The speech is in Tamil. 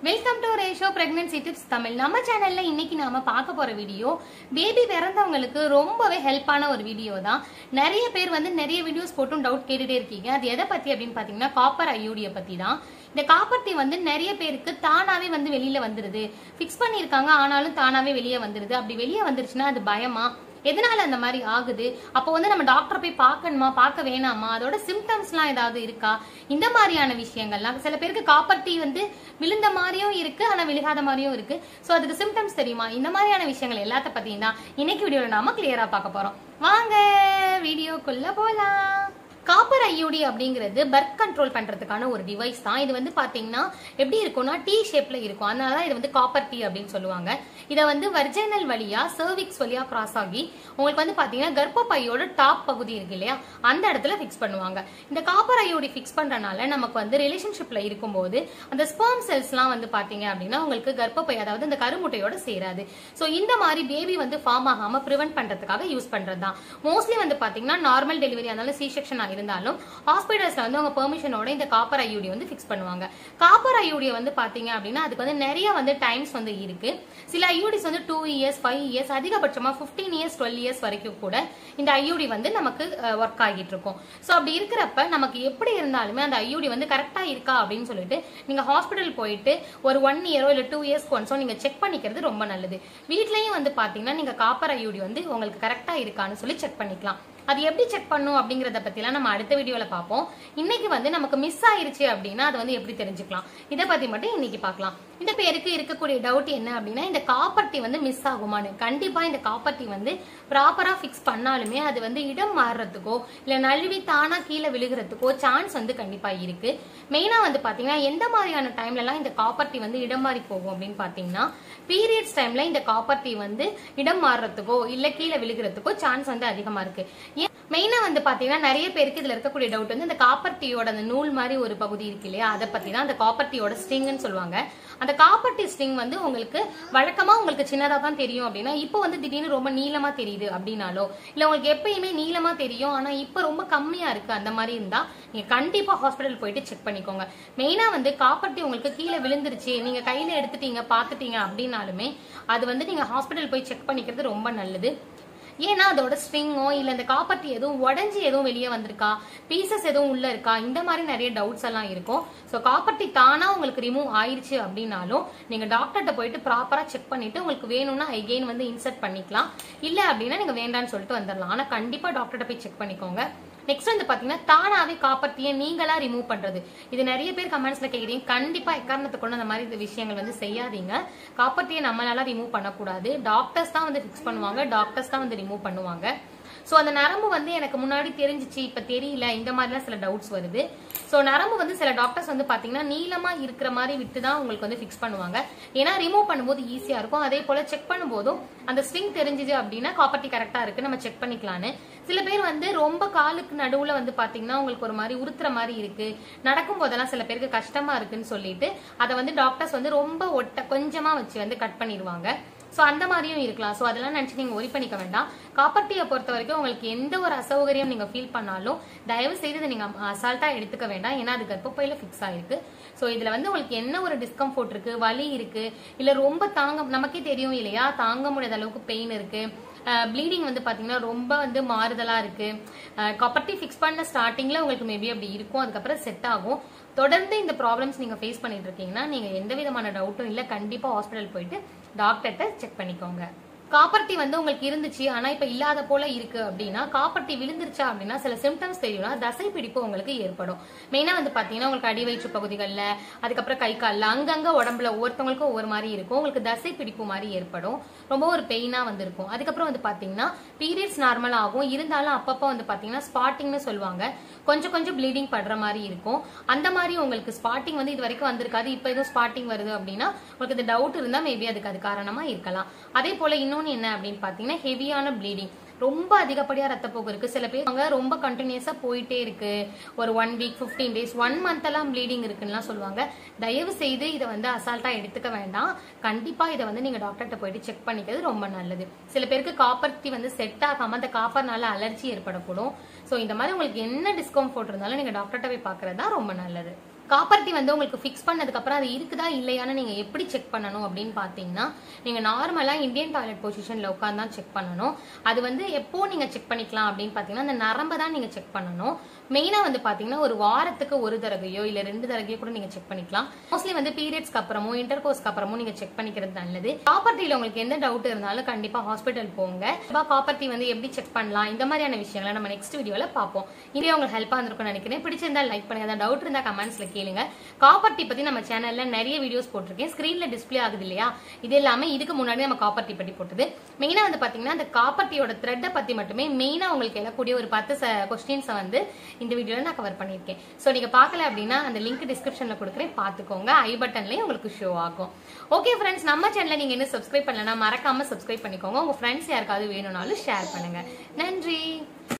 வெல்கம் டு ரேஷோ பிரெக்னன்சி டிப்ஸ் தமிழ் நம்ம சேனல்ல இன்னைக்கு நாம பார்க்க போற வீடியோ பேபி பிறந்தவங்களுக்கு ரொம்பவே ஹெல்ப்பான ஒரு வீடியோ தான் நிறைய பேர் வந்து நிறைய வீடியோஸ் போட்டும் டவுட் கேட்டுட்டே இருக்கீங்க அது எதை பத்தி அப்படின்னு பாத்தீங்கன்னா காப்பர் ஐயூடிய பத்தி தான் இந்த காப்பர் டீ வந்து நிறைய பேருக்கு தானாவே வந்து வெளியில வந்துருது ஃபிக்ஸ் பண்ணியிருக்காங்க ஆனாலும் தானாவே வெளியே வந்துருது அப்படி வெளியே வந்துருச்சுன்னா அது பயமா எதனால அந்த மாதிரி ஆகுது அப்போ வந்து நம்ம டாக்டர் போய் பார்க்கணுமா பார்க்க வேணாமா அதோட சிம்டம்ஸ்லாம் ஏதாவது இருக்கா இந்த மாதிரியான விஷயங்கள்லாம் சில பேருக்கு காப்பர் டீ வந்து விழுந்த மாதிரியும் இருக்கு ஆனா விழுகாத மாதிரியும் இருக்கு சோ அதுக்கு சிம்டம்ஸ் தெரியுமா இந்த மாதிரியான விஷயங்கள் எல்லாத்த பத்தியும் தான் இன்னைக்கு வீடியோல நாம கிளியரா பார்க்க போறோம் வாங்க வீடியோக்குள்ள போலாம் காப்பர் ஐயூடி அப்படிங்கிறது பர்த் கண்ட்ரோல் பண்றதுக்கான ஒரு டிவைஸ் தான் இது வந்து பாத்தீங்கன்னா எப்படி இருக்கும்னா டீ ஷேப்ல இருக்கும் அதனாலதான் இது வந்து காப்பர் டீ அப்படின்னு சொல்லுவாங்க இதை வந்து வர்ஜைனல் வழியா சர்விக்ஸ் வழியா கிராஸ் ஆகி உங்களுக்கு வந்து பாத்தீங்கன்னா கர்ப்பப்பையோட டாப் பகுதி இருக்கு இல்லையா அந்த இடத்துல ஃபிக்ஸ் பண்ணுவாங்க இந்த காப்பர் ஐயோடி ஃபிக்ஸ் பண்றனால நமக்கு வந்து ரிலேஷன்ஷிப்ல இருக்கும்போது அந்த ஸ்பெர்ம் செல்ஸ்லாம் வந்து பாத்தீங்க அப்படின்னா உங்களுக்கு கர்ப்பப்பை அதாவது இந்த கருமுட்டையோட சேராது சோ இந்த மாதிரி பேபி வந்து ஃபார்ம் ஆகாம ப்ரிவென்ட் பண்றதுக்காக யூஸ் பண்றது தான் மோஸ்ட்லி வந்து பாத்தீங்கன்னா நார்மல் டெலிவரி இருந்தாலும் சி செக்ஷன் இருந்தாலும் ஹாஸ்பிட்டல்ஸ்ல வந்து அவங்க பெர்மிஷனோட இந்த காப்பர் ஐயூடி வந்து ஃபிக்ஸ் பண்ணுவாங்க காப்பர் ஐயூடியை வந்து பாத்தீங்க அப்படின்னா அதுக்கு வந்து நிறைய வந்து டைம்ஸ் வந்து இருக்கு சில ஐயூடிஸ் வந்து டூ இயர்ஸ் ஃபைவ் இயர்ஸ் அதிகபட்சமா பிப்டீன் இயர்ஸ் டுவெல் இயர்ஸ் வரைக்கும் கூட இந்த ஐயூடி வந்து நமக்கு ஒர்க் ஆகிட்டு இருக்கும் ஸோ அப்படி இருக்கிறப்ப நமக்கு எப்படி இருந்தாலுமே அந்த ஐயூடி வந்து கரெக்டா இருக்கா அப்படின்னு சொல்லிட்டு நீங்க ஹாஸ்பிட்டல் போயிட்டு ஒரு ஒன் இயரோ இல்ல டூ இயர்ஸ் ஒன்ஸோ நீங்க செக் பண்ணிக்கிறது ரொம்ப நல்லது வீட்லயும் வந்து பாத்தீங்கன்னா நீங்க காப்பர் ஐயூடி வந்து உங்களுக்கு கரெக்டா இருக்கான்னு சொல்லி செக் பண்ணிக்கலாம் அது எப்படி செக் பண்ணும் அப்படிங்கறத பத்திலாம் நம்ம அடுத்த வீடியோல பார்ப்போம் இன்னைக்கு வந்து நமக்கு மிஸ் ஆயிருச்சு அப்படின்னா அது வந்து எப்படி தெரிஞ்சுக்கலாம் இதை பத்தி மட்டும் இன்னைக்கு பார்க்கலாம் இந்த பேருக்கு இருக்கக்கூடிய டவுட் என்ன அப்படின்னா இந்த காப்பர்ட்டி வந்து மிஸ் ஆகுமான்னு கண்டிப்பா இந்த காப்பர்ட்டி வந்து ப்ராப்பரா ஃபிக்ஸ் பண்ணாலுமே அது வந்து இடம் மாறுறதுக்கோ இல்ல நழுவி தானா கீழே விழுகிறதுக்கோ சான்ஸ் வந்து கண்டிப்பா இருக்கு மெயினா வந்து பாத்தீங்கன்னா எந்த மாதிரியான டைம்ல எல்லாம் இந்த காப்பர்ட்டி வந்து இடம் மாறி போகும் அப்படின்னு பாத்தீங்கன்னா பீரியட்ஸ் டைம்ல இந்த காப்பர்ட்டி வந்து இடம் மாறுறதுக்கோ இல்ல கீழே விழுகிறதுக்கோ சான்ஸ் வந்து அதிகமா இருக்கு மெயினா வந்து பாத்தீங்கன்னா நிறைய பேருக்கு இதுல இருக்கக்கூடிய டவுட் வந்து இந்த காப்பர் டீயோட அந்த நூல் மாதிரி ஒரு பகுதி இருக்கு இல்லையா அதை பத்தி தான் அந்த காப்பர் டீயோட ஸ்ட்ரிங்னு சொல்லுவாங்க அந்த காப்பர் டீ ஸ்ட்ரிங் வந்து உங்களுக்கு வழக்கமா உங்களுக்கு சின்னதா தான் தெரியும் அப்படின்னா இப்போ வந்து திடீர்னு ரொம்ப நீளமா தெரியுது அப்படின்னாலோ இல்ல உங்களுக்கு எப்பயுமே நீளமா தெரியும் ஆனா இப்போ ரொம்ப கம்மியா இருக்கு அந்த மாதிரி இருந்தா நீங்க கண்டிப்பா ஹாஸ்பிட்டல் போயிட்டு செக் பண்ணிக்கோங்க மெயினா வந்து காப்பர் டீ உங்களுக்கு கீழே விழுந்துருச்சு நீங்க கையில எடுத்துட்டீங்க பாத்துட்டீங்க அப்படின்னாலுமே அது வந்து நீங்க ஹாஸ்பிட்டல் போய் செக் பண்ணிக்கிறது ரொம்ப நல்லது ஏன்னா அதோட ஸ்ட்ரிங்கோ இல்ல இந்த காப்பர்ட்டி எதுவும் உடஞ்சி எதுவும் வெளியே வந்திருக்கா பீசஸ் எதுவும் உள்ள இருக்கா இந்த மாதிரி நிறைய டவுட்ஸ் எல்லாம் இருக்கும் ஸோ காப்பர்ட்டி தானா உங்களுக்கு ரிமூவ் ஆயிருச்சு அப்படின்னாலும் நீங்க டாக்டர்கிட்ட போயிட்டு ப்ராப்பரா செக் பண்ணிட்டு உங்களுக்கு வேணும்னா அகைன் வந்து இன்சர்ட் பண்ணிக்கலாம் இல்ல அப்படின்னா நீங்க வேண்டாம்னு சொல்லிட்டு வந்துடலாம் ஆனா கண்டிப்பா டாக்டர்கிட்ட போய் செக் பண்ணிக்கோங்க நெக்ஸ்ட் வந்து பாத்தீங்கன்னா தானாவே காப்பர்த்தியை நீங்களா ரிமூவ் பண்றது இது நிறைய பேர் கமெண்ட்ஸ்ல கேக்குறீங்க கண்டிப்பா எக்காரணத்தை கொண்டு அந்த மாதிரி விஷயங்கள் வந்து செய்யாதீங்க காப்பர்த்தியை நம்மளால ரிமூவ் பண்ணக்கூடாது டாக்டர்ஸ் தான் வந்து ஃபிக்ஸ் பண்ணுவாங்க டாக்டர்ஸ் தான் வந்து ரிமூவ் பண்ணுவாங்க ஸோ அந்த நரம்பு வந்து எனக்கு முன்னாடி தெரிஞ்சிச்சு இப்ப தெரியல இந்த மாதிரிலாம் சில டவுட்ஸ் வருது ஸோ நரம்பு வந்து சில டாக்டர்ஸ் வந்து பாத்தீங்கன்னா நீளமா இருக்கிற மாதிரி விட்டு தான் உங்களுக்கு வந்து ஃபிக்ஸ் பண்ணுவாங்க ஏன்னா ரிமூவ் பண்ணும்போது ஈஸியா இருக்கும் அதே போல செக் பண்ணும்போதும் அந்த ஸ்ட்ரிங் தெரிஞ்சுது அப்படின்னா காப்பர்ட்டி கரெக்டா இருக்கு நம்ம செக் பண்ணிக்கலான்னு சில பேர் வந்து ரொம்ப காலுக்கு நடுவுல வந்து பாத்தீங்கன்னா உங்களுக்கு ஒரு மாதிரி உறுத்துற மாதிரி இருக்கு நடக்கும் போதெல்லாம் சில பேருக்கு கஷ்டமா இருக்குன்னு சொல்லிட்டு அதை வந்து டாக்டர்ஸ் வந்து ரொம்ப ஒட்ட கொஞ்சமா வச்சு வந்து கட் பண்ணிடுவாங்க ஸோ அந்த மாதிரியும் இருக்கலாம் ஸோ அதெல்லாம் நினச்சி நீங்கள் ஒரி பண்ணிக்க வேண்டாம் காப்பர் டீயை பொறுத்த வரைக்கும் உங்களுக்கு எந்த ஒரு அசௌகரியம் நீங்கள் ஃபீல் பண்ணாலும் தயவு செய்து இதை நீங்கள் அசால்ட்டாக எடுத்துக்க வேண்டாம் ஏன்னா அது கர்ப்பப்பையில் ஃபிக்ஸ் ஆயிருக்கு ஸோ இதில் வந்து உங்களுக்கு என்ன ஒரு டிஸ்கம்ஃபோர்ட் இருக்கு வலி இருக்கு இல்லை ரொம்ப தாங்க நமக்கே தெரியும் இல்லையா தாங்க முடியாத அளவுக்கு பெயின் இருக்கு ப்ளீடிங் வந்து பார்த்தீங்கன்னா ரொம்ப வந்து மாறுதலாக இருக்கு காப்பர்ட்டி ஃபிக்ஸ் பண்ண ஸ்டார்டிங்கில் உங்களுக்கு மேபி அப்படி இருக்கும் அதுக்கப்புறம் செட் ஆகும் தொடர்ந்து இந்த ப்ராப்ளம்ஸ் நீங்கள் ஃபேஸ் பண்ணிட்டு இருக்கீங்கன்னா நீங்கள் எந்த விதமான டவுட்டும் இல்லை கண்டிப்பாக ஹாஸ்பிட்டல் போயிட்டு டாக்டர்கிட்ட செக் பண்ணிக்கோங்க காப்பர்ட்டி வந்து உங்களுக்கு இருந்துச்சு ஆனா இப்ப இல்லாத போல இருக்கு அப்படின்னா காப்பர்ட்டி விழுந்துருச்சா அப்படின்னா சில சிம்டம்ஸ் தெரியும்னா தசை பிடிப்பு உங்களுக்கு ஏற்படும் மெயினா வந்து பாத்தீங்கன்னா உங்களுக்கு அடி வயிற்று பகுதிகளில் அதுக்கப்புறம் கை காலில் அங்கங்க உடம்புல ஒவ்வொருத்தவங்களுக்கும் ஒவ்வொரு மாதிரி இருக்கும் உங்களுக்கு தசை பிடிப்பு மாதிரி ஏற்படும் ரொம்ப ஒரு பெயினா வந்து இருக்கும் அதுக்கப்புறம் வந்து பாத்தீங்கன்னா பீரியட்ஸ் நார்மல் ஆகும் இருந்தாலும் அப்பப்போ வந்து பாத்தீங்கன்னா ஸ்பாட்டிங்னு சொல்லுவாங்க கொஞ்சம் கொஞ்சம் ப்ளீடிங் படுற மாதிரி இருக்கும் அந்த மாதிரி உங்களுக்கு ஸ்பாட்டிங் வந்து இது வரைக்கும் வந்திருக்காது இப்போ எதுவும் ஸ்பாட்டிங் வருது அப்படின்னா உங்களுக்கு இந்த டவுட் இருந்தா மேபி அதுக்கு அது காரணமா இருக்கலாம் அதே போல இன்னொன்னு என்ன அப்படின்னு பாத்தீங்கன்னா ஹெவியான ப்ளீடிங் ரொம்ப அதிகப்படியா ரத்தப்போக்கு இருக்கு சில பேர் அவங்க ரொம்ப கண்டினியூஸா போயிட்டே இருக்கு ஒரு one week fifteen days one month எல்லாம் ப்ளீடிங் இருக்குன்னு சொல்லுவாங்க தயவு செய்து இதை வந்து அசால்ட்டா எடுத்துக்க வேண்டாம் கண்டிப்பா இதை வந்து நீங்க டாக்டர்கிட்ட போயிட்டு செக் பண்ணிக்கிறது ரொம்ப நல்லது சில பேருக்கு காப்பர்த்தி வந்து செட் ஆகாம அந்த காப்பர்னால அலர்ஜி ஏற்படக்கூடும் ஸோ இந்த மாதிரி உங்களுக்கு என்ன டிஸ்கம்ஃபோர்ட் இருந்தாலும் நீங்க டாக்டர்கிட்ட போய் பார்க்கறது தான் ரொம்ப நல்லது காப்பர் டீ வந்து உங்களுக்கு ஃபிக்ஸ் பண்ணதுக்கு அப்புறம் அது இருக்குதா இல்லையான்னு நீங்க எப்படி செக் பண்ணணும் அப்படின்னு பாத்தீங்கன்னா நீங்க நார்மலா இந்தியன் டாய்லெட் பொசிஷன்ல உட்காந்து தான் செக் பண்ணணும் அது வந்து எப்போ நீங்க செக் பண்ணிக்கலாம் அப்படின்னு பாத்தீங்கன்னா அந்த நரம்பை தான் நீங்க செக் பண்ணணும் மெயினா வந்து பாத்தீங்கன்னா ஒரு வாரத்துக்கு ஒரு தடவையோ இல்ல ரெண்டு தடவையோ கூட நீங்க செக் பண்ணிக்கலாம் மோஸ்ட்லி வந்து பீரியட்ஸ்க்கு அப்புறமோ இன்டர் கோர்ஸ்க்கு அப்புறமோ நீங்க செக் பண்ணிக்கிறது நல்லது காப்பர் டீல உங்களுக்கு எந்த டவுட் இருந்தாலும் கண்டிப்பா ஹாஸ்பிட்டல் போங்க காப்பர் டீ வந்து எப்படி செக் பண்ணலாம் இந்த மாதிரியான விஷயங்களை நம்ம நெக்ஸ்ட் வீடியோல பார்ப்போம் இதே உங்களுக்கு ஹெல்ப்பா இருந்திருக்கும்னு நினைக்கிறேன் பிடிச்சிருந்தா லைக் பண்ணுங்க ஏதாவது டவுட் இருந்தா கமெண்ட்ஸ்ல கேளுங்க காப்பர் டீ பத்தி நம்ம சேனல்ல நிறைய வீடியோஸ் போட்டிருக்கேன் ஸ்கிரீன்ல டிஸ்ப்ளே ஆகுது இல்லையா இது எல்லாமே இதுக்கு முன்னாடி நம்ம காப்பர் டீ பத்தி போட்டது மெயினா வந்து பாத்தீங்கன்னா அந்த காப்பர் டீயோட த்ரெட்டை பத்தி மட்டுமே மெயினா உங்களுக்கு எழக்கூடிய ஒரு பத்து கொஸ்டின்ஸை வந்து இந்த வீடியோல நான் கவர் பண்ணியிருக்கேன் ஸோ நீங்க பார்க்கல அப்படின்னா அந்த லிங்க் டிஸ்கிரிப்ஷன்ல கொடுக்குறேன் பார்த்துக்கோங்க ஐ பட்டன்லயும் உங்களுக்கு ஷோ ஆகும் ஓகே ஃப்ரெண்ட்ஸ் நம்ம சேனலை நீங்க இன்னும் சப்ஸ்கிரைப் பண்ணலன்னா மறக்காம சப்ஸ்கிரைப் பண்ணிக்கோங்க உங்க ஃப்ரெண்ட்ஸ் யாருக்காவது வேணும்னாலும் ஷேர் பண்ணுங்க நன்றி